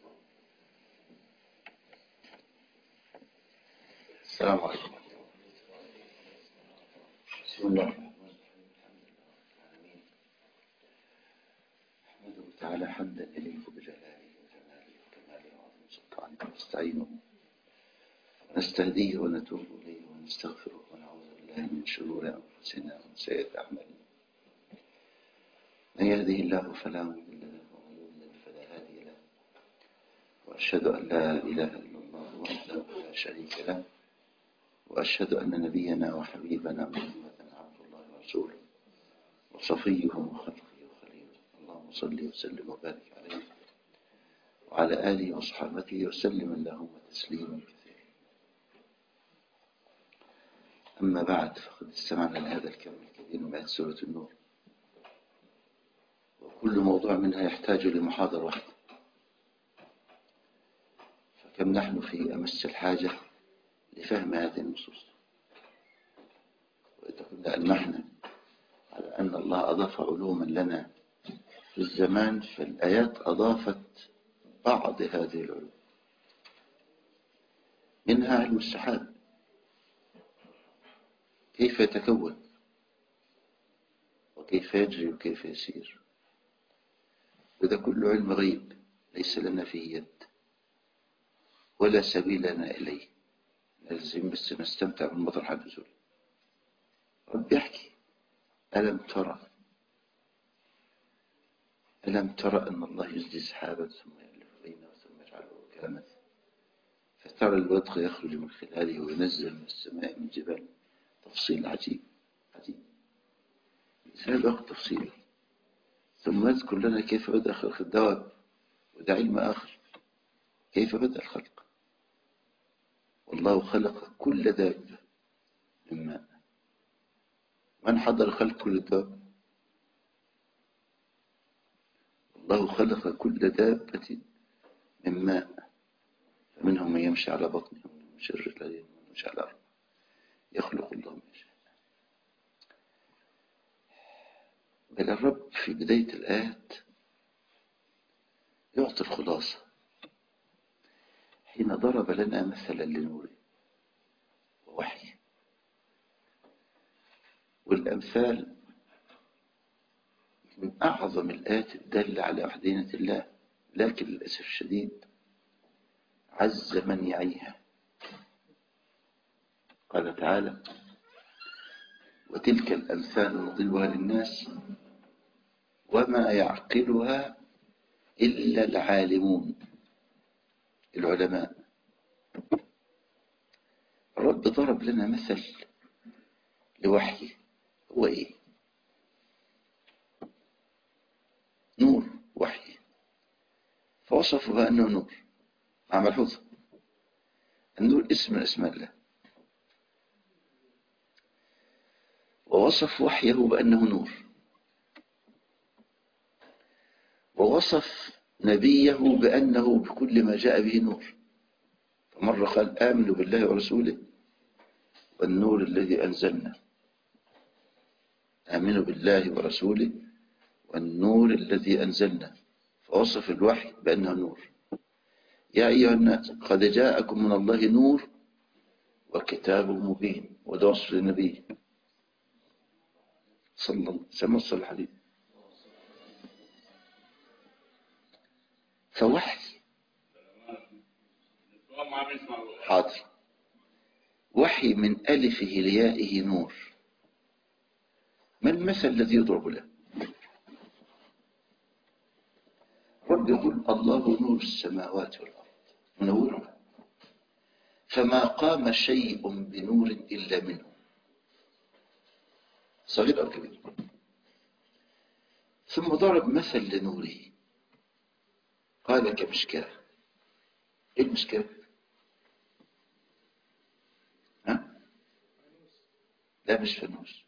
السلام عليكم بسم الله الرحمن الرحيم أحمده تعالى حمدا يليق بجلاله وجماله وكماله وعظيم سلطانه ونستعينه ونستهديه ونتوب إليه ونستغفره ونعوذ بالله من شرور أنفسنا ومن سيئات أعمالنا من يهده الله فلا مضل له ومن يضلل فلا هادي له وأشهد أن لا إله إلا الله وحده لا شريك له وأشهد أن نبينا وحبيبنا محمدا عبد الله ورسوله وصفيه وخلقه وخليله اللهم صل وسلم وبارك عليه وعلى آله وصحابته وسلم اللهم تسليما كثيرا أما بعد فقد استمعنا لهذا الكم الكبير من سورة النور وكل موضوع منها يحتاج لمحاضرة واحدة فكم نحن في أمس الحاجة لفهم هذه النصوص وإذا كنا ألمحنا على أن الله أضاف علوما لنا في الزمان فالآيات أضافت بعض هذه العلوم منها علم السحاب كيف يتكون وكيف يجري وكيف يسير وده كله علم غيب ليس لنا فيه يد ولا سبيل لنا إليه لازم بس نستمتع بالمطر حد نزول رب يحكي ألم ترى ألم ترى أن الله يزدي سحابا ثم يألف بينه ثم يجعله كاما فترى الودق يخرج من خلاله وينزل من السماء من جبال تفصيل عجيب عجيب مثال وقت تفصيله ثم يذكر لنا كيف بدأ خلق الدواب وده علم آخر كيف بدأ الخلق والله خلق كل دابة من ماء من حضر خلق كل دابة الله خلق كل دابة من ماء فمنهم من يمشي على بطنه ومن يمشي الرجلين ومن يمشي على الأرض يخلق الله ما يشاء بل الرب في بداية الآيات يعطي الخلاصة حين ضرب لنا مثلا لنوره ووحيه والأمثال من أعظم الآيات الدالة على وحدانية الله لكن للأسف الشديد عز من يعيها قال تعالى وتلك الأمثال نضلها للناس وما يعقلها إلا العالمون العلماء الرب ضرب لنا مثل لوحي هو ايه نور وحي فوصفه بأنه نور مع ملحوظة النور اسم من اسماء الله ووصف وحيه بأنه نور ووصف نبيه بأنه بكل ما جاء به نور فمرة قال آمنوا بالله ورسوله والنور الذي أنزلنا آمنوا بالله ورسوله والنور الذي أنزلنا فوصف الوحي بأنه نور يا أيها الناس قد جاءكم من الله نور وكتاب مبين وده وصف النبي صلى الله عليه وسلم الحديث فوحي حاضر وحي من ألفه ليائه نور ما المثل الذي يضرب له رب يقول الله نور السماوات والأرض منورها فما قام شيء بنور إلا منه صغير أو كبير ثم ضرب مثل لنوره قال كمشكاة ايه المشكاة ها لا مش فانوس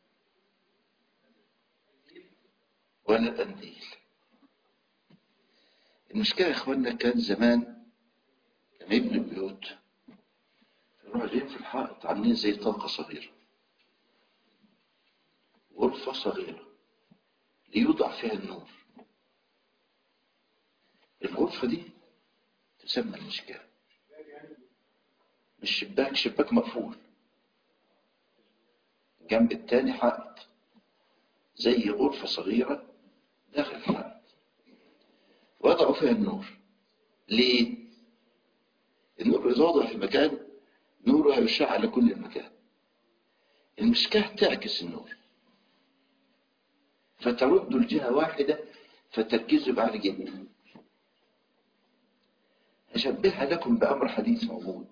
ولا قنديل المشكلة يا اخوانا كان زمان لما يبنوا البيوت يروحوا جايين في الحائط عاملين زي طاقة صغيرة غرفة صغيرة ليوضع فيها النور الغرفة دي تسمى المشكاه مش شباك شباك مقفول جنب التاني حائط زي غرفة صغيرة داخل الحائط وضعوا فيها النور ليه؟ النور إذا وضع في مكان نوره هيشع على كل المكان المشكاة تعكس النور فترد الجهة واحدة فتركيزه بعد جدا أشبهها لكم بأمر حديث موجود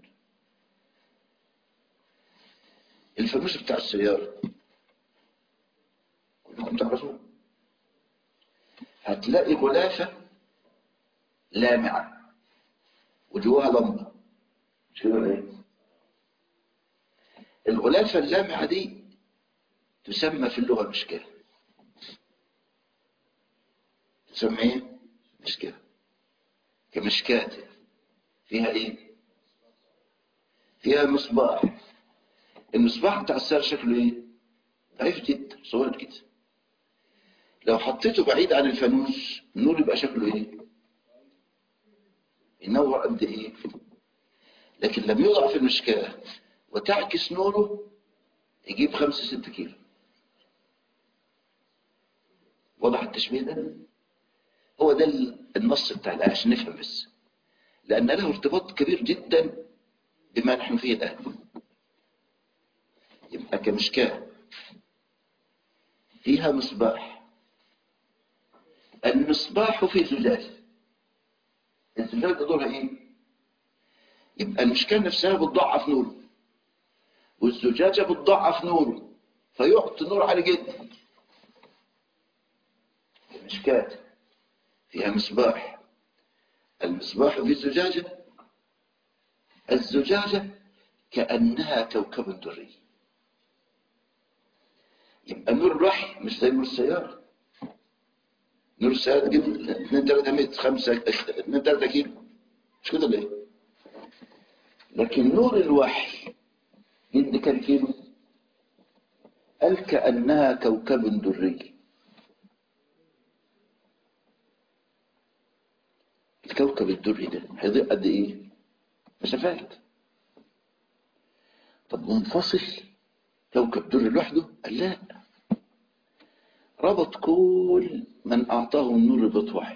الفانوس بتاع السيارة كلكم تعرفوه هتلاقي غلافة لامعة وجواها لمبة مش كده ولا ايه؟ الغلافة اللامعة دي تسمى في اللغة مشكاة تسمى ايه؟ مشكاة كمشكاة فيها ايه؟ فيها مصباح المصباح بتاع السيارة شكله ايه؟ ضعيف جدا صغير كده لو حطيته بعيد عن الفانوس النور يبقى شكله ايه؟ ينور قد ايه؟ لكن لما يوضع في المشكاه وتعكس نوره يجيب خمسة ستة كيلو وضح التشبيه ده هو ده النص بتاع الآية عشان نفهم بس لأن له ارتباط كبير جدا بما نحن فيه الآن يبقى كمشكاة فيها مصباح المصباح في زجاج الزجاج ده دورها ايه يبقى المشكاة نفسها بتضعف نوره والزجاجة بتضعف نوره فيعطي نور عالي جدا المشكاة فيها مصباح المصباح في الزجاجة الزجاجة كأنها كوكب دري يبقى نور الوحي مش زي نور السيارة نور السيارة تجيب 2 3 متر 5 2 3 كيلو مش كده ليه؟ لكن نور الوحي قد كم كيلو؟ قال كأنها كوكب دري الكوكب الدري ده هيضيء قد ايه؟ مسافات طب منفصل كوكب دري لوحده؟ قال لا ربط كل من أعطاه النور ربط واحد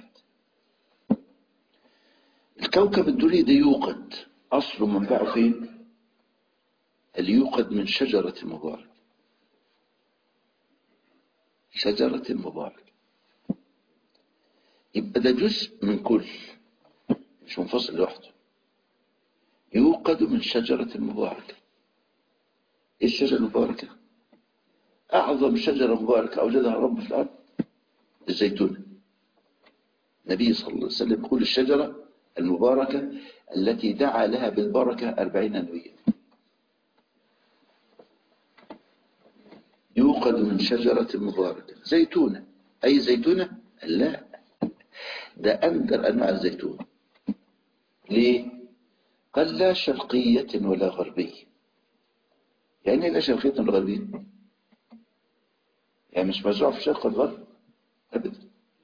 الكوكب الدري ده يوقد أصله منبعه فين؟ اللي يوقد من شجرة مبارك شجرة مبارك يبقى ده جزء من كل مش منفصل لوحده يوقد من شجرة مباركة ايه الشجرة المباركة أعظم شجرة مباركة أوجدها الرب في الأرض الزيتون النبي صلى الله عليه وسلم يقول الشجرة المباركة التي دعا لها بالبركة أربعين نبيا يوقد من شجرة مباركة زيتونة أي زيتونة؟ لا ده أندر أنواع الزيتون ليه؟ قال لا شرقية ولا غربية يعني لا شرقية ولا غربية يعني مش مزروع في الشرق والغرب أبدا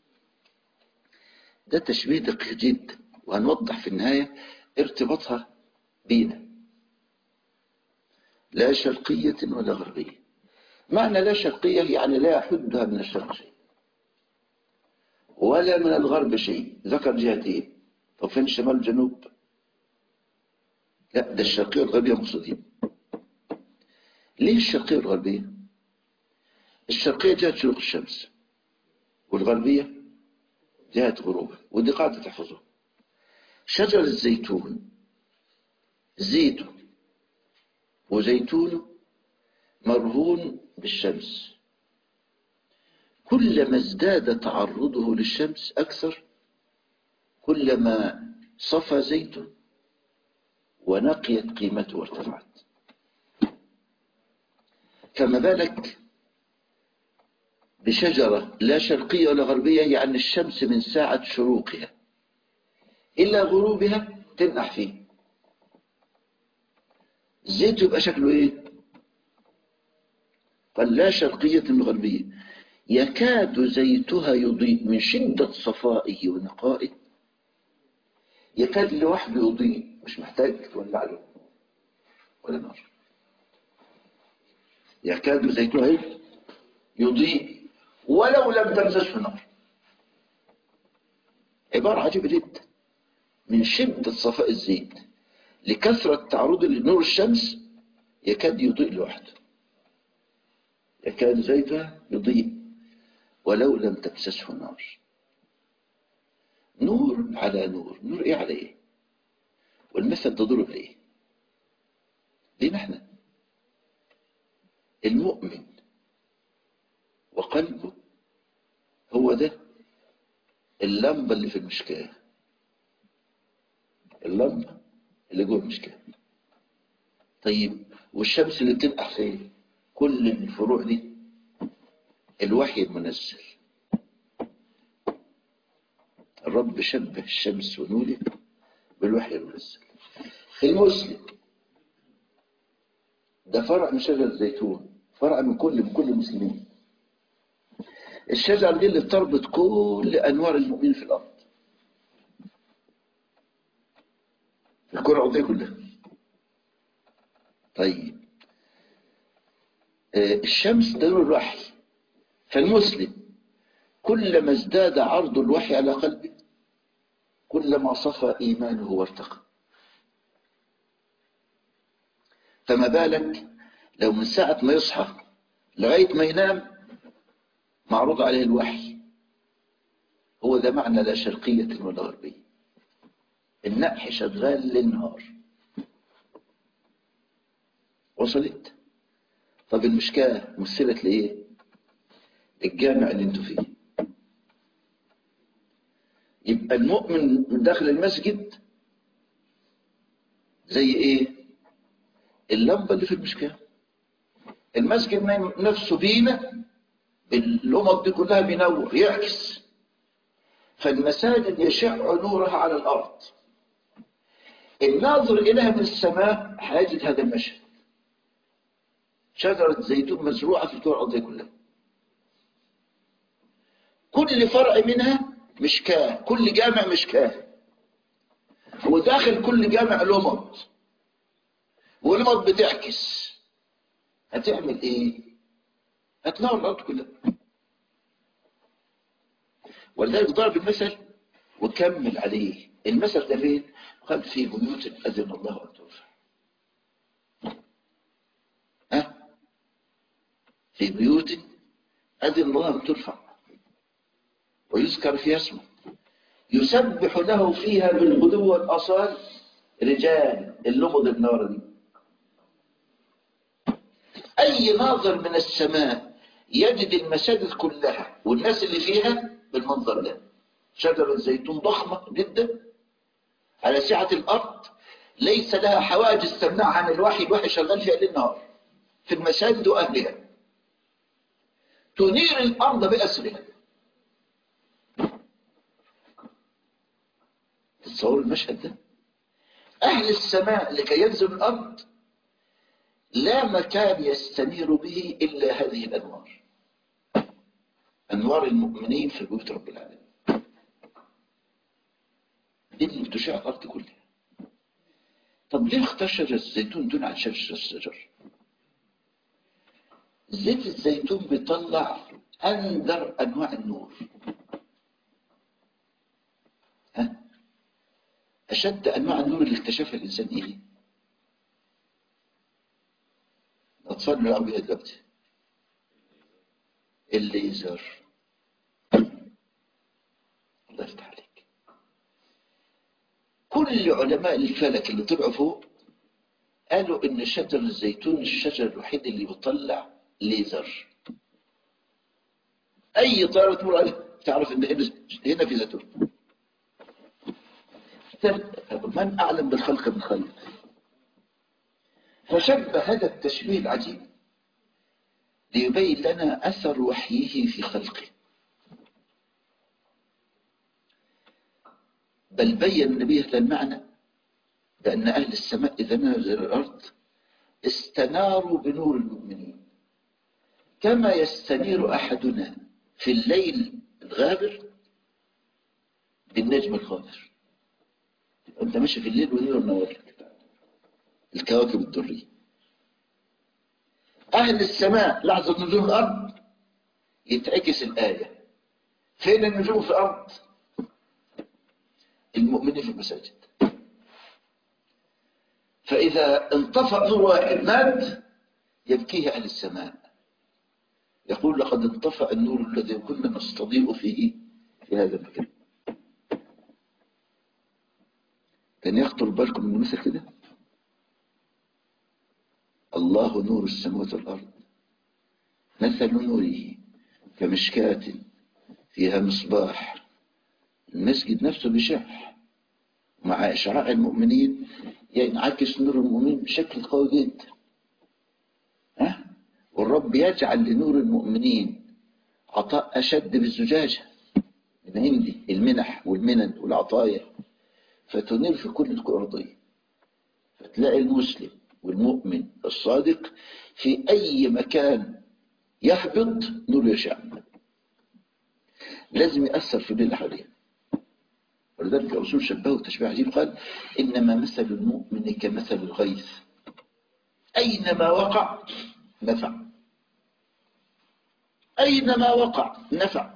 ده تشبيه دقيق جدا وهنوضح في النهاية ارتباطها بينا لا شرقية ولا غربية معنى لا شرقية يعني لا يحدها من الشرق شيء ولا من الغرب شيء ذكر جهتين طب فين الشمال والجنوب لا ده الشرقية والغربية مقصودين ليه الشرقية والغربية الشرقية جهة شروق الشمس والغربية جهة غروبها ودي قاعدة تحفظوها شجر الزيتون زيته وزيتونه مرهون بالشمس كلما ازداد تعرضه للشمس أكثر كلما صفى زيته ونقيت قيمته وارتفعت فما بالك بشجرة لا شرقية ولا غربية يعني الشمس من ساعة شروقها إلا غروبها تنقح فيه الزيت يبقى شكله إيه قال لا شرقية غربية يكاد زيتها يضيء من شدة صفائه ونقائه يكاد لوحده يضيء مش محتاج تولع له ولا نار يكاد زيتون يضيء ولو لم تمسسه نار عبارة عجيبة جدا من شدة صفاء الزيت لكثرة تعرضه لنور الشمس يكاد يضيء لوحده يكاد زيتها يضيء ولو لم تمسسه نار نور على نور نور ايه على ايه والمثل تضرب ليه ليه احنا المؤمن وقلبه هو ده اللمبة اللي في المشكاة اللمبة اللي جوه المشكاة طيب والشمس اللي بتنقع فين كل الفروع دي الوحي المنزل الرب شبه الشمس ونوره بالوحي المنزل المسلم ده فرع من شجر الزيتون فرع من كل من كل المسلمين الشجر دي اللي بتربط كل انوار المؤمنين في الارض الكرة الأرضية كلها طيب آه، الشمس ده نور الوحي فالمسلم كلما ازداد عرض الوحي على قلبه كلما صفى إيمانه وارتقى فما بالك لو من ساعة ما يصحى لغاية ما ينام معروض عليه الوحي هو ده معنى لا شرقية ولا غربية النقح شغال للنهار وصلت طب المشكلة مثلت لإيه الجامع اللي انتوا فيه يبقى المؤمن من داخل المسجد زي ايه اللمبة اللي في المشكلة المسجد نفسه بينا اللمض دي كلها بينور يعكس فالمساجد يشع نورها على الأرض الناظر إليها من السماء هيجد هذا المشهد شجرة زيتون مزروعة في الكرة الأرضية كلها كل فرع منها مشكاة كل جامع مشكاة وداخل كل جامع لمض ولمض بتعكس هتعمل ايه هتنور الارض كلها ولذلك ضرب المثل وكمل عليه المثل ده فين قال في بيوت اذن الله ان ترفع ها في بيوت اذن الله ان ترفع ويذكر فيها اسمه يسبح له فيها بالغدو والأصال رجال اللمض النار دي أي ناظر من السماء يجد المساجد كلها والناس اللي فيها بالمنظر ده شجرة زيتون ضخمة جدا على سعة الأرض ليس لها حواجز تمنع عن الوحي الوحي شغال فيها للنهار في المساجد وأهلها تنير الأرض بأسرها تصور المشهد ده أهل السماء لكي ينزل الأرض لا مكان يستنير به إلا هذه الأنوار أنوار المؤمنين في بيوت رب العالمين دي اللي بتشع الأرض كلها طب ليه اختار شجر الزيتون دون عن شجر الشجر زيت الزيتون بيطلع أندر أنواع النور ها أشد أنواع النور اللي اكتشفها الإنسان إيه؟ الأطفال اللي بيلعبوا بيها دلوقتي الليزر الله يفتح عليك كل علماء الفلك اللي طلعوا فوق قالوا إن شجر الزيتون الشجر الوحيد اللي بيطلع ليزر أي طائرة تمر عليه تعرف إن هنا في زيتون من أعلم بالخلق من خلق فشبه هذا التشبيه العجيب ليبين لنا أثر وحيه في خلقه بل بين النبي هذا المعنى بأن أهل السماء إذا نزل الأرض استناروا بنور المؤمنين كما يستنير أحدنا في الليل الغابر بالنجم الغابر وانت ماشي في الليل ونور منور لك الكواكب الدرية أهل السماء لحظة نزول الأرض يتعكس الآية فين النجوم في الأرض المؤمنين في المساجد فإذا انطفأ نور واحد مات يبكيه أهل السماء يقول لقد انطفأ النور الذي كنا نستضيء فيه في هذا المكان كان يخطر بالكم من مثل كده الله نور السماوات والأرض مثل نوره كمشكاة فيها مصباح المسجد نفسه بشع مع إشراع المؤمنين ينعكس نور المؤمنين بشكل قوي جدا ها والرب يجعل لنور المؤمنين عطاء أشد بالزجاجة من عندي المنح والمنن والعطايا فتنير في كل الكرة الأرضية فتلاقي المسلم والمؤمن الصادق في أي مكان يهبط نور يشع لازم يأثر في الليل حواليه ولذلك الرسول شبهه تشبيه عجيب قال إنما مثل المؤمن كمثل الغيث أينما وقع نفع أينما وقع نفع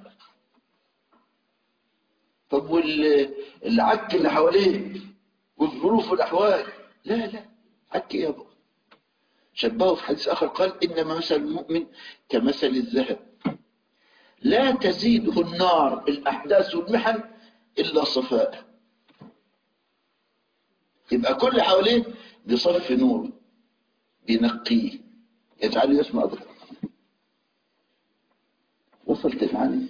طب والعك اللي حواليه والظروف والأحوال لا لا عك يا أبو شبهه في حديث آخر قال إنما مثل المؤمن كمثل الذهب لا تزيده النار الأحداث والمحن إلا صفاء يبقى كل حواليه بيصفي نور بينقيه يجعله يسمع ذكر وصلت المعنى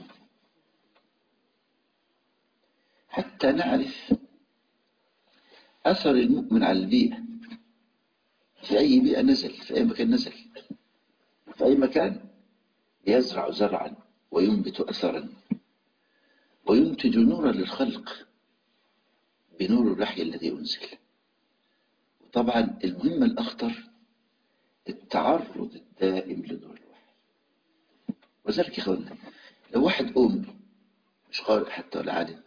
حتى نعرف أثر المؤمن على البيئة في أي بيئة نزل في أي مكان نزل في أي مكان يزرع زرعا وينبت أثرا وينتج نورا للخلق بنور الوحي الذي أنزل طبعا المهم الأخطر التعرض الدائم لنور الوحي وذلك يا اخوانا لو واحد أمي مش قارئ حتى ولا عالم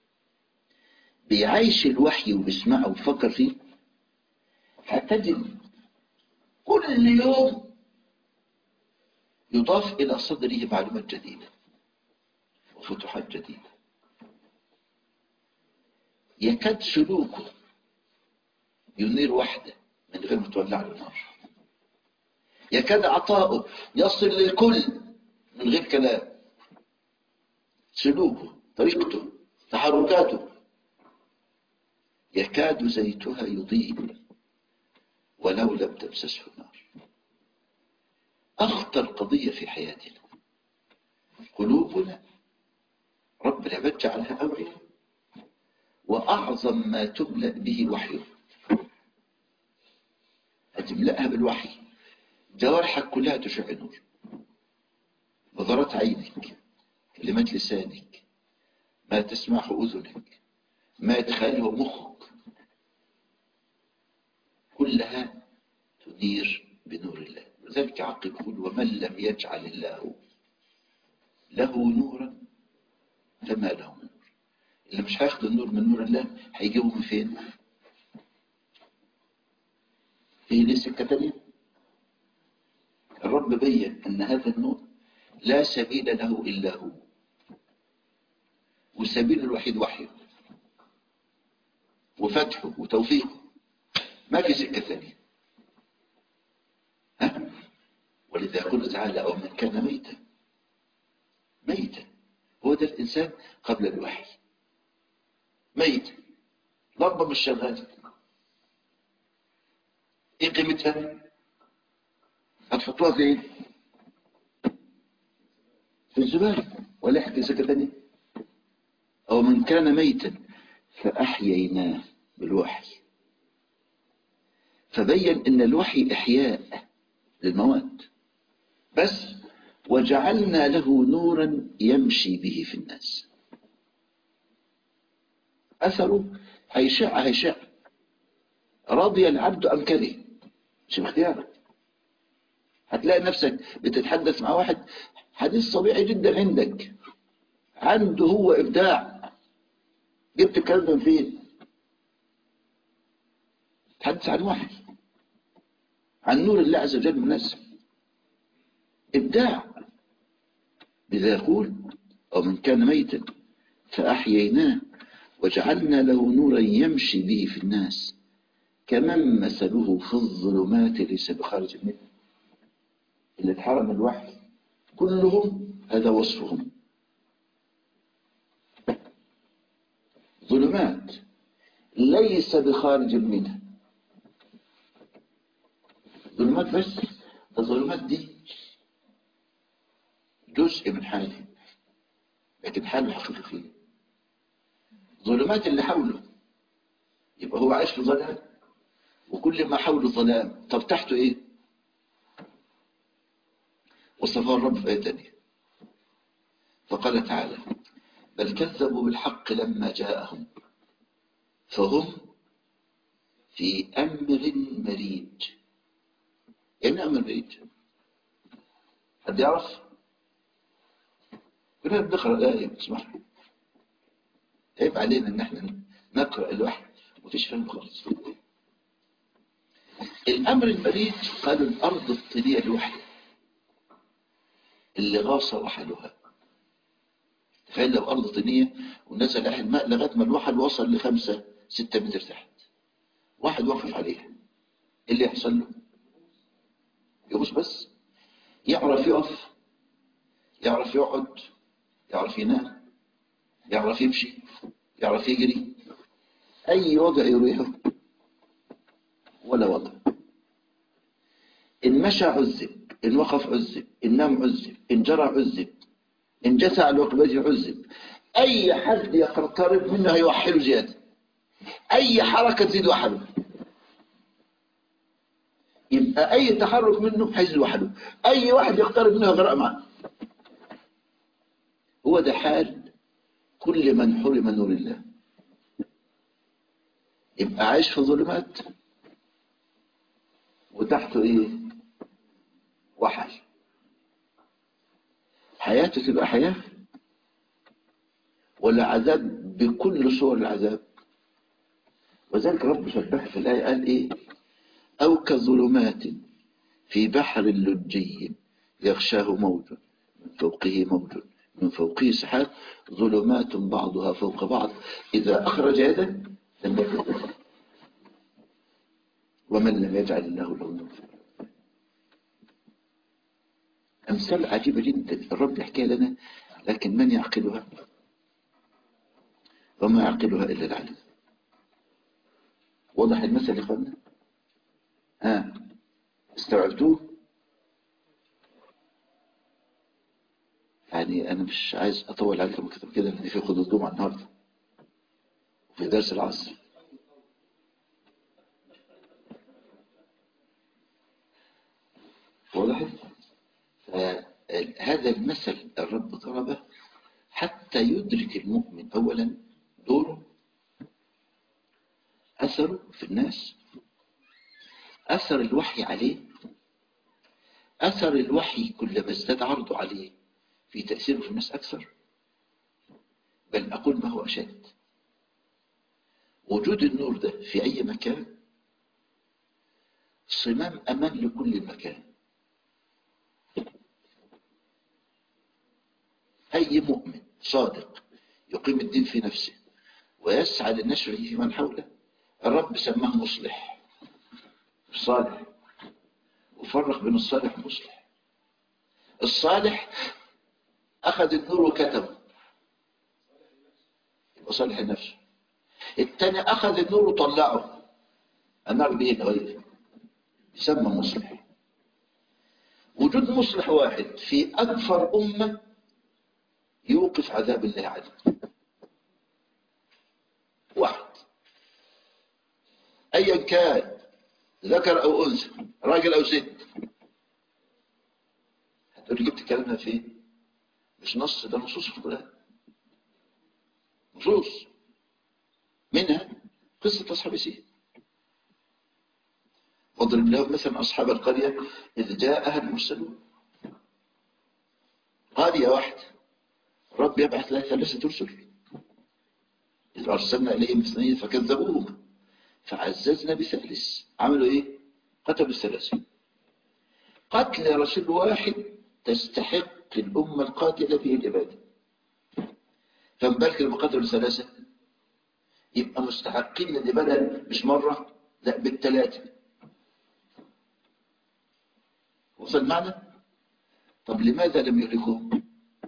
بيعيش الوحي وبيسمعه وبيفكر فيه هتجد كل يوم يضاف إلى صدره معلومات جديدة وفتوحات جديدة يكاد سلوكه ينير وحده من غير ما تولع له نار يكاد عطاؤه يصل للكل من غير كلام سلوكه طريقته تحركاته يكاد زيتها يضيء ولو لم تمسسه النار أخطر قضية في حياتنا قلوبنا رب العباد جعلها أوعية وأعظم ما تملأ به وحيه هتملأها بالوحي جوارحك كلها تشع نور نظرات عينك كلمات لسانك ما تسمعه أذنك ما يتخيله مخك كلها تنير بنور الله لذلك عقب يقول ومن لم يجعل الله له نورا فما له من نور اللي مش هياخد النور من نور الله هيجيبه من فين فيه ليه سكة تانية الرب بين أن هذا النور لا سبيل له إلا هو والسبيل الوحيد وحيه وفتحه وتوفيقه ما في سكة ثانية ها؟ ولذا يقول تعالى أو من كان ميتا ميتا هو ده الإنسان قبل الوحي ميت ضربة مش شغالة ايه قيمتها هتحطوها فين في الزبالة ولا يحكي سكة ثانية أو من كان ميتا فأحييناه بالوحي فبين ان الوحي احياء للمواد بس وجعلنا له نورا يمشي به في الناس اثره هيشع هيشع راضي العبد ام كره مش باختيارك هتلاقي نفسك بتتحدث مع واحد حديث طبيعي جدا عندك عنده هو ابداع جبت الكلام ده من فين تحدث عن وحي عن نور الله عز وجل منزل إبداع لذا يقول أو من كان ميتا فأحييناه وجعلنا له نورا يمشي به في الناس كمن مثله في الظلمات ليس بخارج منه اللي اتحرم الوحي كلهم هذا وصفهم ظلمات ليس بخارج منها ظلمات بس الظلمات دي جزء من حاله لكن حاله حقيقي ظلمات اللي حوله يبقى هو عايش في ظلام وكل ما حوله ظلام طب تحته ايه وصفها الرب في آية تانية فقال تعالى بل كذبوا بالحق لما جاءهم فهم في أمر مريج يعني أمر مريج حد يعرف كلنا بنقرأ الآية اسمح عيب علينا ان احنا نقرأ الوحي ومفيش فهم خالص الأمر المريج قالوا الأرض الطينية الوحي اللي غاص وحلها تخيل لو أرض طينية ونزل عليها الماء لغاية ما الوحل وصل لخمسة ستة متر تحت واحد وقف عليها إيه اللي يحصل له يغوص بس يعرف يقف يعرف يقعد يعرف ينام يعرف يمشي يعرف يجري أي وضع يريحه ولا وضع إن مشى عذب إن وقف عذب إن نام عذب إن جرى عذب إن جسع على ركبته عذب أي حد يقترب منه هيوحله زيادة أي حركة تزيد وحده يبقى أي تحرك منه هيزيد وحده أي واحد يقترب منه يغرق معه هو ده حال كل من حرم نور الله يبقى عايش في ظلمات وتحته ايه وحل حياته تبقى حياة ولا عذاب بكل صور العذاب وذلك رب شبه في الآية قال ايه أو كظلمات في بحر لجي يغشاه موج من فوقه موج من فوقه سحاب ظلمات بعضها فوق بعض إذا أخرج يده لم يكن ومن لم يجعل الله له نور أمثال عجيبة جدا الرب يحكي لنا لكن من يعقلها وما يعقلها إلا العالم واضح المثل يا اخوانا ها استوعبتوه يعني أنا مش عايز أطول عليكم أكتر كده لأن في خطوة الجمعة النهاردة وفي درس العصر واضح هذا المثل الرب ضربه حتى يدرك المؤمن أولا دوره أثره في الناس أثر الوحي عليه أثر الوحي كلما ازداد عرضه عليه في تأثيره في الناس أكثر بل أقول ما هو أشد وجود النور ده في أي مكان صمام أمان لكل مكان أي مؤمن صادق يقيم الدين في نفسه ويسعى للنشر في من حوله الرب سماه مصلح صالح وفرق بين الصالح والمصلح الصالح أخذ النور وكتبه يبقى صالح النفس الثاني أخذ النور وطلعه النار به الغير يسمى مصلح وجود مصلح واحد في أكثر أمة يوقف عذاب الله عليه واحد أيا كان ذكر أو أنثى راجل أو ست هتقول جبت كلامها فين مش نص ده نصوص في القرآن نصوص منها قصة أصحاب سين واضرب لهم مثلا أصحاب القرية إذ جاءها المرسلون قرية واحدة رب يبعث لها ثلاثة رسل إذ أرسلنا إليهم اثنين فكذبوهما فعززنا بثالث عملوا ايه قتلوا الثلاثة قتل رسول واحد تستحق الأمة القاتلة به الإبادة فما بالك لما قتلوا ثلاثة يبقى مستحقين للإبادة مش مرة لا بالثلاثة وصل معنا طب لماذا لم يهلكوهم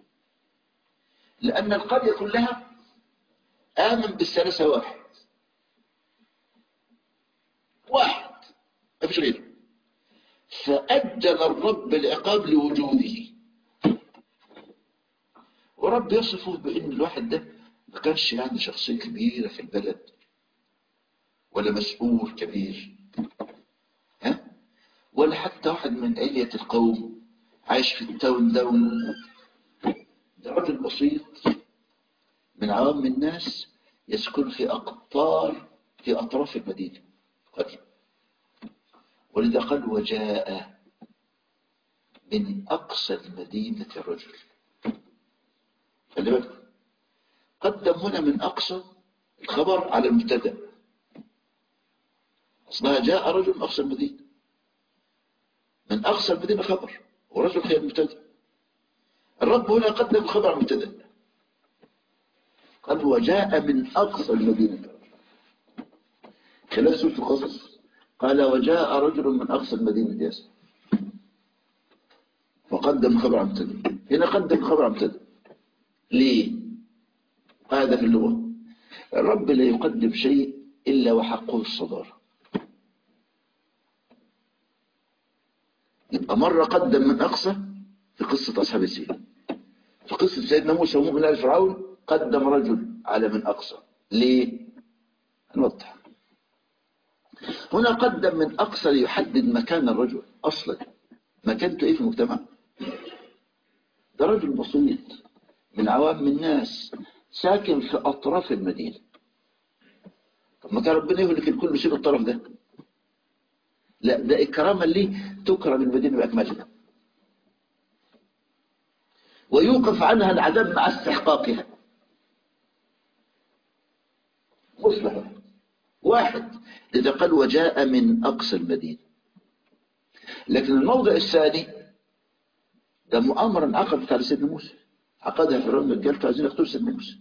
لأن القرية كلها آمن بالثلاثة واحد واحد ما فيش غيره فأجل الرب العقاب لوجوده ورب يصفه بأن الواحد ده ما كانش يعني شخصية كبيرة في البلد ولا مسؤول كبير ها ولا حتى واحد من علية القوم عايش في التاون داون ده راجل بسيط من عوام الناس يسكن في أقطار في أطراف المدينة قديم ولذا قال وجاء من أقصى المدينة الرجل خلي بالك قدم هنا من أقصى الخبر على المبتدا أصلها جاء رجل من أقصى المدينة من أقصى المدينة خبر ورجل هي المبتدا الرب هنا قدم الخبر على المبتدا قال وجاء من أقصى المدينة خلال سورة القصص قال وجاء رجل من أقصى المدينة ياسر فقدم خبر عن مبتدا هنا قدم خبر عن مبتدا ليه هذا في اللغة الرب لا يقدم شيء إلا وحقه الصدارة يبقى مرة قدم من أقصى في قصة أصحاب السين في قصة سيدنا موسى ومؤمن آل فرعون قدم رجل على من أقصى ليه نوضح هنا قدم من أقصى ليحدد مكان الرجل أصلا مكانته إيه في المجتمع ده رجل بسيط من عوام الناس ساكن في أطراف المدينة طب ما كان ربنا يهلك الكل يسيب الطرف ده لا ده إكراما ليه تكرم المدينة بأكملها ويوقف عنها العذاب مع استحقاقها مصلحة واحد إذا قال وجاء من أقصى المدينة لكن الموضع الثاني ده مؤامرة انعقدت على سيدنا موسى عقدها فرعون رجالته عايزين يقتلوا سيدنا موسى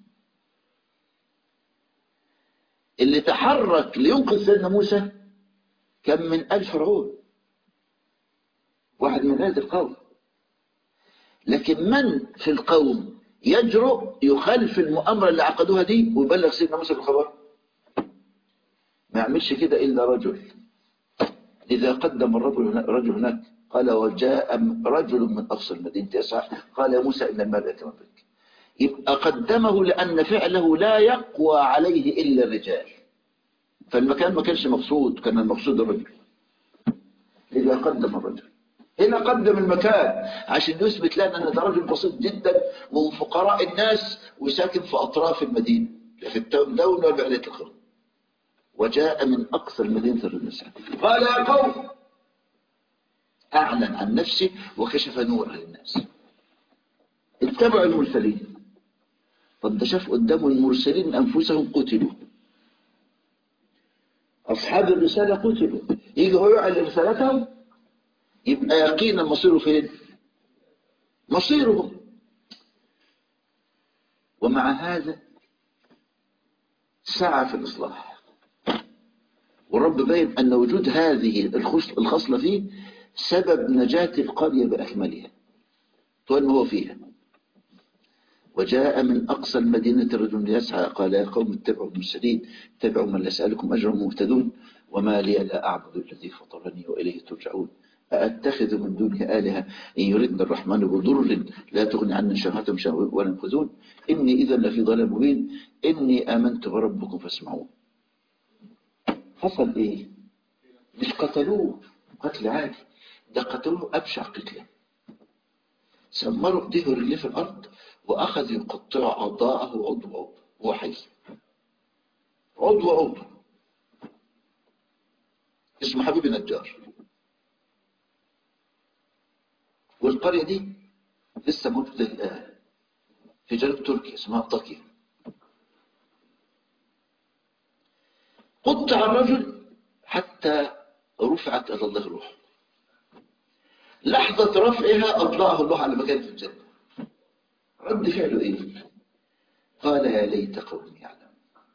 اللي تحرك لينقذ سيدنا موسى كان من آل فرعون واحد من هذا القوم لكن من في القوم يجرؤ يخالف المؤامرة اللي عقدوها دي ويبلغ سيدنا موسى بالخبر ما يعملش كده إلا رجل إذا قدم الرجل هناك, رجل هناك قال وجاء رجل من أقصى المدينة يسعى قال يا موسى إن المال يتم بك يبقى قدمه لأن فعله لا يقوى عليه إلا الرجال فالمكان ما كانش مقصود كان المقصود الرجل إذا قدم الرجل هنا قدم المكان عشان يثبت لنا أن ده رجل بسيط جدا ومن فقراء الناس وساكن في أطراف المدينة في الدولة وبعلية الخرم وجاء من أقصى المدينة الرمسة قال يا قوم أعلن عن نفسه وكشف نورا للناس اتبعوا المرسلين طب ده شاف قدامه المرسلين أنفسهم قتلوا أصحاب الرسالة قتلوا يجي هو يعلن رسالتهم يبقى يقينا مصيره فين مصيرهم ومع هذا سعى في الإصلاح والرب باين أن وجود هذه الخصلة فيه سبب نجاة القرية بأكملها طول ما هو فيها وجاء من أقصى المدينة رجل يسعى قال يا قوم اتبعوا المرسلين اتبعوا من لا يسألكم أجرا مهتدون وما لي لا أعبد الذي فطرني وإليه ترجعون أأتخذ من دونه آلهة إن يردنا الرحمن بضر لا تغني عنا شفاعتهم شيئا ولا ينقذون إني إذا لفي ضلال مبين إني آمنت بربكم فاسمعون حصل إيه مش قتلوه قتل عادي ده قتلوه أبشع قتله سمروا ايديه ورجليه في الأرض وأخذ يقطع أعضاءه عضو عضو هو حي عضو عضو اسمه حبيب نجار والقرية دي لسه موجودة الآن في جنوب تركيا اسمها طاكيا قطع الرجل حتى رفعت إلى الله روحه لحظة رفعها أطلعه الله على مكان في الجنة رد فعله إيه قال يا ليت قومي يعلمون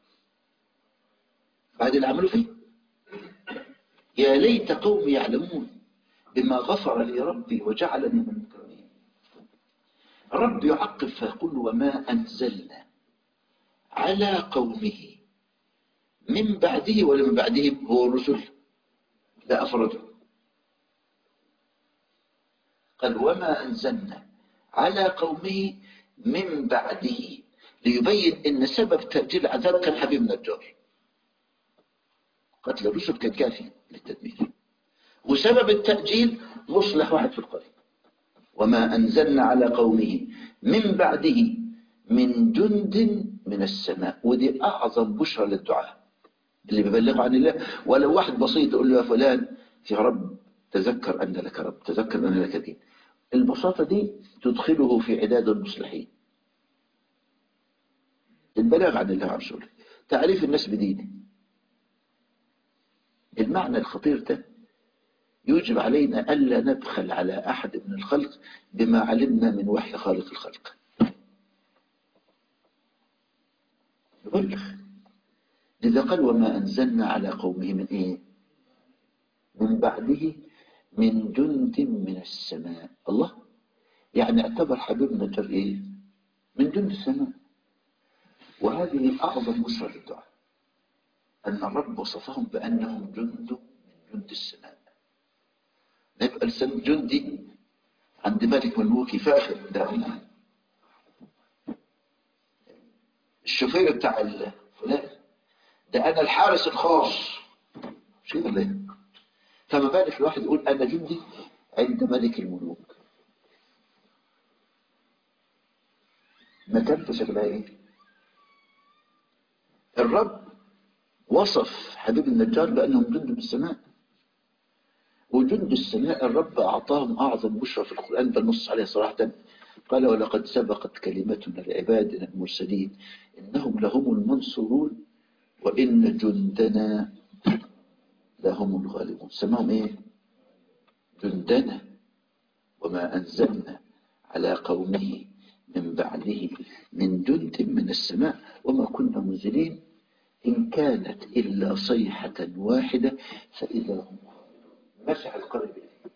بعد اللي عملوا فيه يا ليت قومي يعلمون بما غفر لي ربي وجعلني من المكرمين رب يعقب فيقول وما أنزلنا على قومه من بعده ولا من بعدهم هو الرسل لا أفرده قال وما أنزلنا على قومه من بعده ليبين ان سبب تأجيل العذاب كان حبيب نجار قتل الرسل كان كافي للتدمير وسبب التأجيل مصلح واحد في القرية وما أنزلنا على قومه من بعده من جند من السماء ودي أعظم بشرى للدعاء اللي بيبلغ عن الله ولو واحد بسيط يقول له يا فلان يا رب تذكر أن لك رب تذكر أن لك دين البساطة دي تدخله في عداد المصلحين البلاغ عن الله ورسوله تعريف الناس بدينه المعنى الخطير ده يوجب علينا ألا نبخل على أحد من الخلق بما علمنا من وحي خالق الخلق يبلغ لذا قال وما أنزلنا على قومه من إيه من بعده من جند من السماء الله يعني اعتبر حبيبنا جر إيه من جند السماء وهذه أعظم بشرى للدعاء أن الرب وصفهم بأنهم جند من جند السماء نبقى لسان جندي عند ملك ملوكي فاخر ده الشوفير بتاع فلان ده أنا الحارس الخاص مش كده ليه فما بالك الواحد يقول أنا جندي عند ملك الملوك مكانته شكلها ايه الرب وصف حبيب النجار بأنهم جند من السماء وجند السماء الرب أعطاهم أعظم بشرى في القرآن بل نص عليه صراحة قال ولقد سبقت كلمتنا لعبادنا المرسلين إنهم لهم المنصورون وإن جندنا لهم الغالبون سماهم إيه جندنا وما أنزلنا على قومه من بعده من جند من السماء وما كنا منزلين إن كانت إلا صيحة واحدة فإذا هم مسح القلب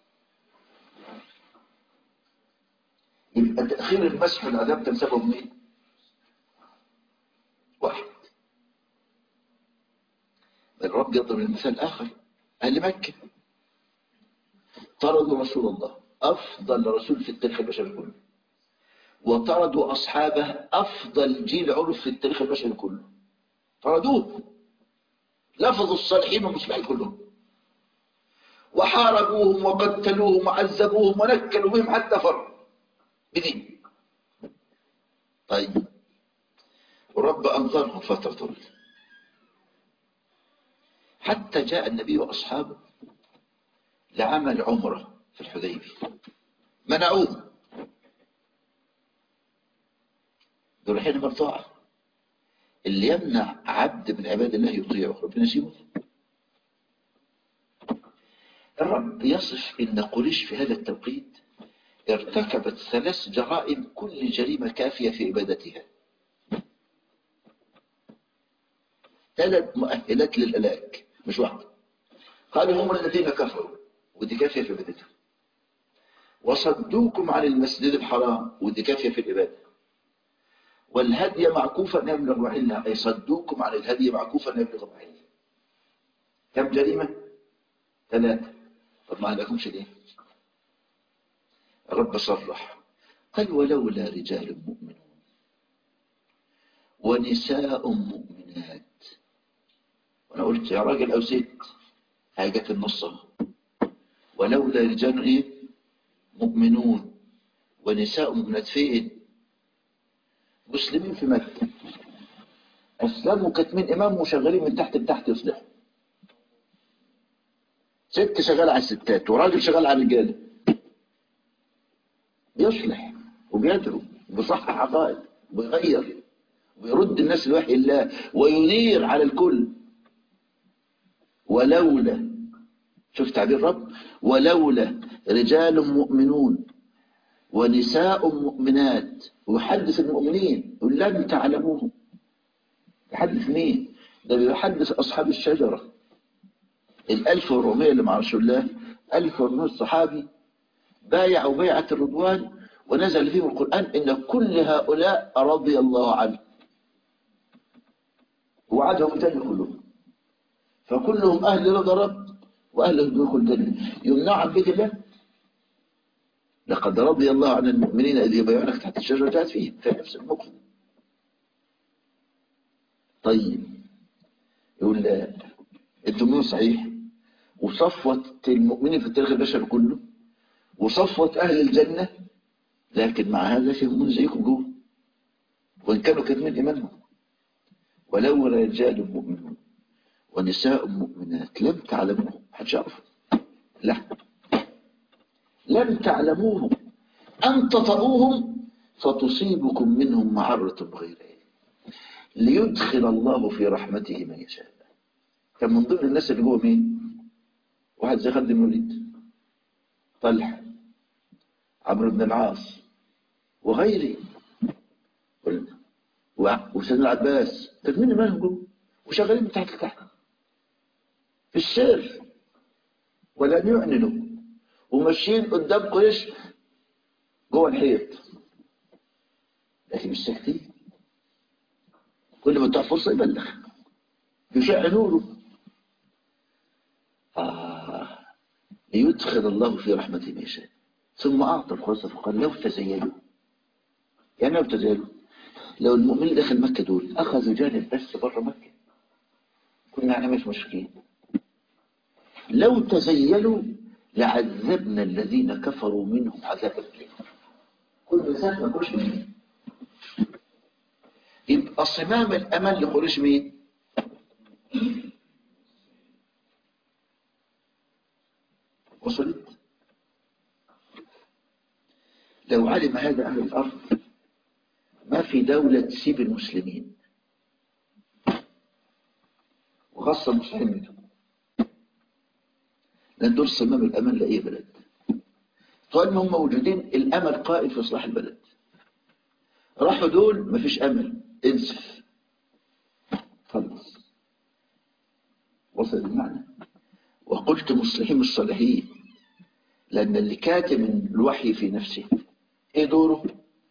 يبقى تأخير المسح والعذاب كان سبب مين؟ واحد الرب يضرب المثال آخر أهل مكة طردوا رسول الله أفضل رسول في التاريخ البشري كله وطردوا أصحابه أفضل جيل عرف في التاريخ البشري كله طردوه لفظوا الصالحين والمصلحين كلهم وحاربوهم وقتلوهم وعذبوهم ونكلوا بهم حتى فروا بدين طيب ورب أنظرهم فترة طويلة حتى جاء النبي وأصحابه لعمل عمرة في الحديبية منعوه دول حين مرطاعة اللي يمنع عبد من عباد الله يطيعه ربنا يسيبه الرب يصف ان قريش في هذا التوقيت ارتكبت ثلاث جرائم كل جريمة كافية في عبادتها ثلاث مؤهلات للهلاك مش واحدة قالوا هم الذين كفروا ودي كافية في عبادتهم وصدوكم عن المسجد الحرام ودي كافية في العبادة والهدي معكوفا أن يبلغ محله أي صدوكم عن الهدي معكوفا أن يبلغ محله كم جريمة؟ ثلاثة طب ما لكمش ليه؟ الرب صرح قال ولولا رجال مؤمنون ونساء مؤمنات وانا قلت يا راجل او ست حاجة النص ولولا رجال ايه مؤمنون ونساء مؤمنات فين مسلمين في مكة أسلموا كاتمين إمام وشغالين من تحت لتحت يصلحوا ست شغال على الستات وراجل شغال على الرجال بيصلح وبيدعو بيصحح عقائد ويغير ويرد الناس لوحي الله وينير على الكل ولولا شوف تعبير رب ولولا رجال مؤمنون ونساء مؤمنات ويحدث المؤمنين يقول لم تعلموهم يحدث مين ده بيحدث أصحاب الشجرة الألف والرمية اللي مع رسول الله ألف ورمية صحابي بايعوا بيعة الرضوان ونزل فيهم القرآن إن كل هؤلاء رضي الله عنه وعدهم تاني كلهم فكلهم أهل رضا رب وأهل دخول الجنة يمنع عن بيت الله لقد رضي الله عن المؤمنين إذ يبايعونك تحت الشجرة جاءت فيهم في نفس الموقف طيب يقول لا انتم مين صحيح وصفوة المؤمنين في التاريخ البشري كله وصفوة أهل الجنة لكن مع هذا في مؤمن زيكم جوه وإن كانوا كاتمين إيمانهم ولو رجال مؤمنون ونساء مؤمنات لم تعلموهم محدش يعرف لا لم تعلموهم أن تطؤوهم فتصيبكم منهم معرة بغير علم ليدخل الله في رحمته من يشاء كان من ضمن الناس اللي جوه مين واحد زي خالد بن الوليد طلحه عمرو بن العاص وغيره وسيدنا العباس تكمين مالهم جوه وشغالين من تحت لتحت في السر ولن يعلنوا وماشيين قدام قريش جوه الحيط لكن مش ساكتين كل ما تعرف فرصه يبلغ يشع نوره آه ليدخل الله في رحمته من يشاء ثم أعطى الخلاصة فقال لو تزيلوا يعني لو تزيلوا لو المؤمنين داخل مكة دول أخذوا جانب بس بره مكة كنا احنا مش مشركين لو تزيلوا لعذبنا الذين كفروا منهم عذابا أليما كل ذات ما كوش مين يبقى صمام الأمل لقريش مين وصلت لو علم هذا أهل الأرض ما في دولة تسيب المسلمين وخاصة المسلمين منهم لأن دول صمام الأمل لأي بلد طول ما هم موجودين الأمل قائد في إصلاح البلد راحوا دول ما فيش أمل انسف خلص وصل المعنى وقلت مصلحين الصالحين لأن اللي كاتم الوحي في نفسه ايه دوره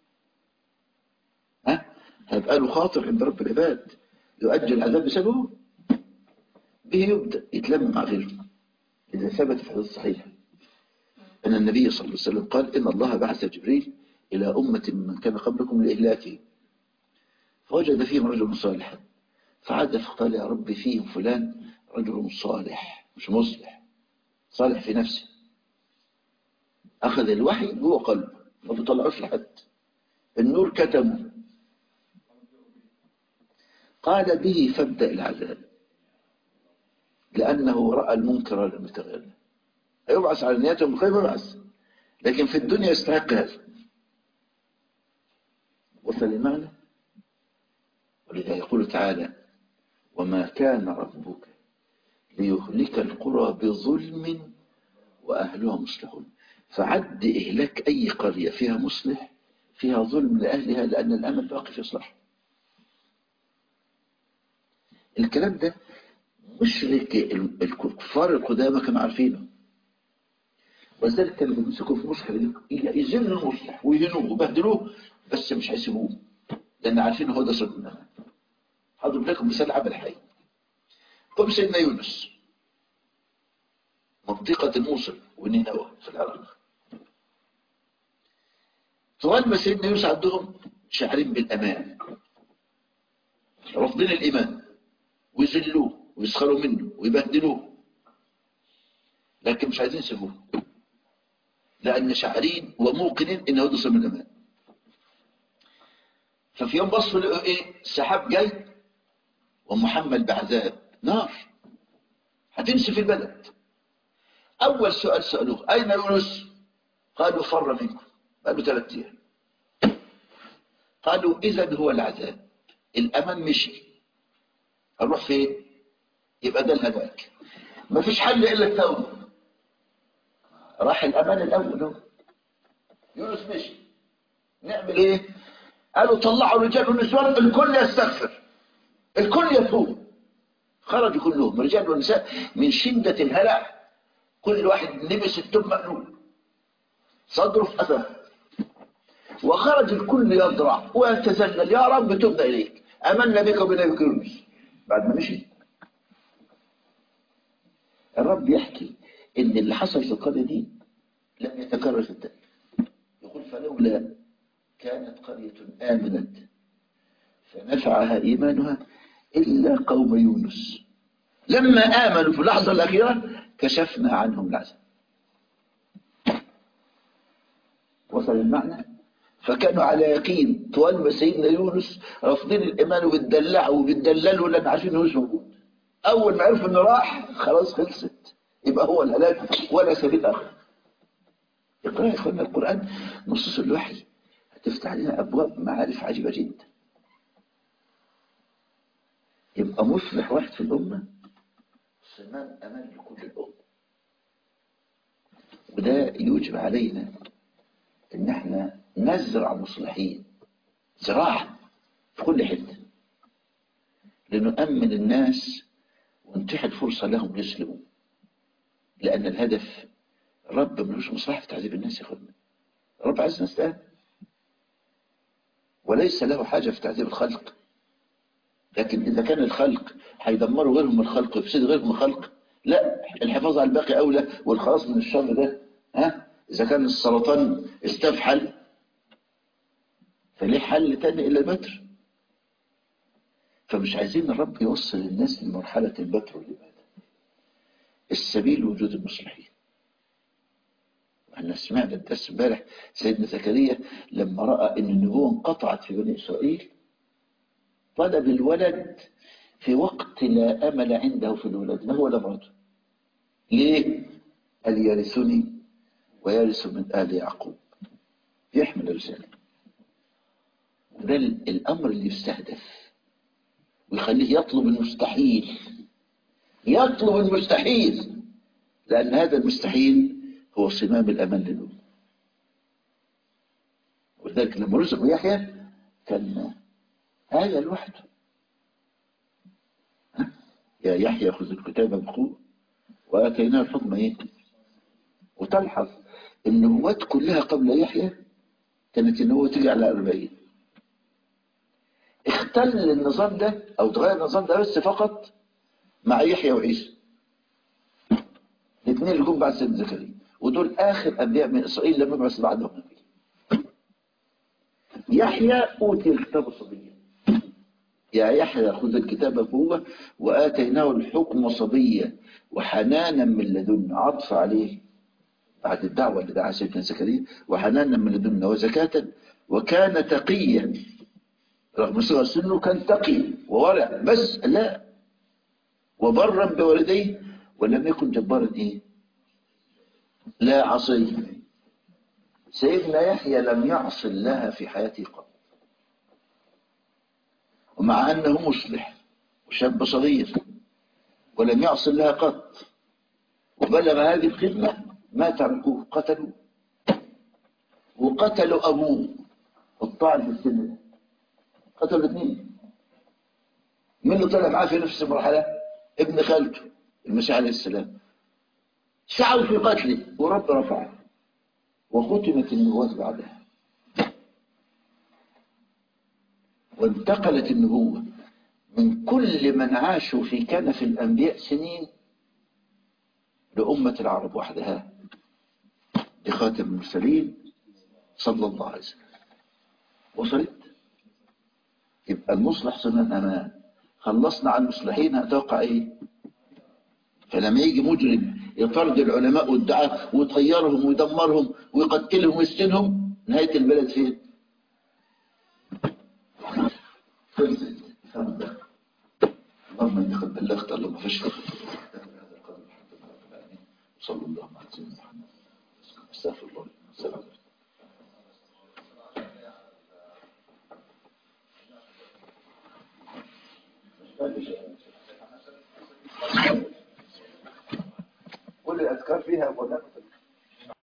ها هيبقى له خاطر عند رب العباد يؤجل العذاب بسببه به يبدأ يتلم مع غيره إذا ثبت في حديث صحيح أن النبي صلى الله عليه وسلم قال إن الله بعث جبريل إلى أمة من كان قبلكم لإهلاكه فوجد فيهم رجل صالحا فعاد فقال يا رب فيهم فلان رجل صالح مش مصلح صالح في نفسه أخذ الوحي جوه قلبه ما بيطلعوش لحد النور كتمه قال به فابدأ العذاب لأنه رأى المنكر لم يتغير يبعث على نياتهم الخير يبعث لكن في الدنيا يستحق هذا وصل المعنى ولذا يقول تعالى وما كان ربك ليهلك القرى بظلم وأهلها مصلحون فعد إهلاك أي قرية فيها مصلح فيها ظلم لأهلها لأن الأمل باقي في إصلاح الكلام ده مشرك الكفار القدامى كانوا عارفينه ولذلك كانوا بيمسكوا في مصحف يذلوا المصلح ويهنوه ويبهدلوه بس مش هيسيبوه لأن عارفين هو ده صدق الأمل هضرب لكم مثال عمل حي طب سيدنا يونس منطقة الموصل ونينوى في العراق طوال ما سيدنا يونس عندهم شاعرين بالأمان رافضين الإيمان ويذلوه ويسخروا منه ويبهدلوه لكن مش عايزين يسيبوه لأن شاعرين وموقنين إن هو ده من الأمان ففي يوم بصوا لقوا إيه سحاب جاي ومحمل بعذاب نار هتمشي في البلد أول سؤال سألوه أين يونس قالوا فر منكم بقاله ثلاث أيام قالوا إذا هو العذاب الأمان مشي أروح فين يبقى ده الهلاك ما فيش حل الا التوبه راح الامان الاول اهو يونس مشي نعمل ايه قالوا طلعوا رجال ونسوان الكل يستغفر الكل يتوب خرجوا كلهم رجال ونساء من شدة الهلع كل واحد لبس التوب مقلوب صدره في أثر وخرج الكل يضرع ويتذلل يا رب تبنا إليك أمنا بك وبنبيك يونس بعد ما مشي الرب يحكي إن اللي حصل في القرية دي لم يتكرر في التاريخ يقول فلولا كانت قرية آمنت فنفعها إيمانها إلا قوم يونس لما آمنوا في اللحظة الأخيرة كشفنا عنهم العذاب وصل المعنى فكانوا على يقين طوال ما سيدنا يونس رافضين الإيمان وبتدلعوا وبتدللوا لأن عارفين يونس موجود أول ما عرفوا إنه راح خلاص خلصت يبقى هو الهلاك ولا سبيل آخر اقرأ يا إخوانا القرآن نصوص الوحي هتفتح لنا أبواب معارف عجيبة جدا يبقى مصلح واحد في الأمة صمام أمان لكل الأمة وده يوجب علينا إن احنا نزرع مصلحين زراعة في كل حتة لنؤمن الناس ونتيح الفرصة لهم يسلموا لأن الهدف رب ملوش مصلحة في تعذيب الناس يا اخوانا رب عايز الناس تآمن وليس له حاجة في تعذيب الخلق لكن إذا كان الخلق هيدمروا غيرهم الخلق ويفسدوا غيرهم الخلق لا الحفاظ على الباقي أولى والخلاص من الشر ده ها إذا كان السرطان استفحل فليه حل تاني إلا البتر فمش عايزين الرب يوصل الناس لمرحلة البتر والإبادة السبيل وجود المصلحين احنا سمعنا الدرس امبارح سيدنا زكريا لما راى ان النبوه انقطعت في بني اسرائيل طلب الولد في وقت لا امل عنده في الولد لا هو ولا مراته ليه؟ قال يرثني ويرث من ال يعقوب يحمل الرساله وده الامر اللي يستهدف ويخليه يطلب المستحيل يطلب المستحيل لان هذا المستحيل هو صمام الأمان للأمة ولذلك لما رزق يحيى كان آية لوحده يا يحيى خذ الكتاب بقوة وآتيناه الحكم إيه وتلحظ النبوات كلها قبل يحيى كانت النبوة تيجي على أربعين اختل النظام ده أو تغير النظام ده بس فقط مع يحيى وعيسى الاثنين اللي جم بعد سيدنا زكريا ودول آخر أنبياء من إسرائيل لم يبعث بعدهم نبي يحيى أوتي الكتاب صبيا يا يحيى خذ الكتاب بقوة وآتيناه الحكم صبيا وحنانا من لدنا عطف عليه بعد الدعوة اللي دعا سيدنا زكريا وحنانا من لدنا وزكاة وكان تقيا رغم صغر سنه كان تقي وورع بس لا وبرا بوالديه ولم يكن جبارا ايه لا عصي سيدنا يحيى لم يعص الله في حياته قط ومع أنه مصلح وشاب صغير ولم يعص الله قط وبلغ هذه الخدمة ما تركوه قتلوا وقتلوا أبوه الطعن في السن قتلوا الاثنين من اللي طلع معاه في نفس المرحلة ابن خالته المسيح عليه السلام سعوا في قتله ورب رفعه وختمت النبوات بعدها وانتقلت النبوة من كل من عاشوا في كنف الأنبياء سنين لأمة العرب وحدها لخاتم المرسلين صلى الله عليه وسلم وصلت يبقى المصلح صنع أمان خلصنا عن المصلحين هتوقع ايه فلما يجي مجرم يطرد العلماء والدعاة ويطيرهم ويدمرهم ويقتلهم ويسجنهم نهاية البلد فين خلصت اللهم اني قد بلغت اللهم فاشهد صلى الله على سيدنا محمد استغفر الله السلام عليكم Thank you. كل الأذكار فيها ملامة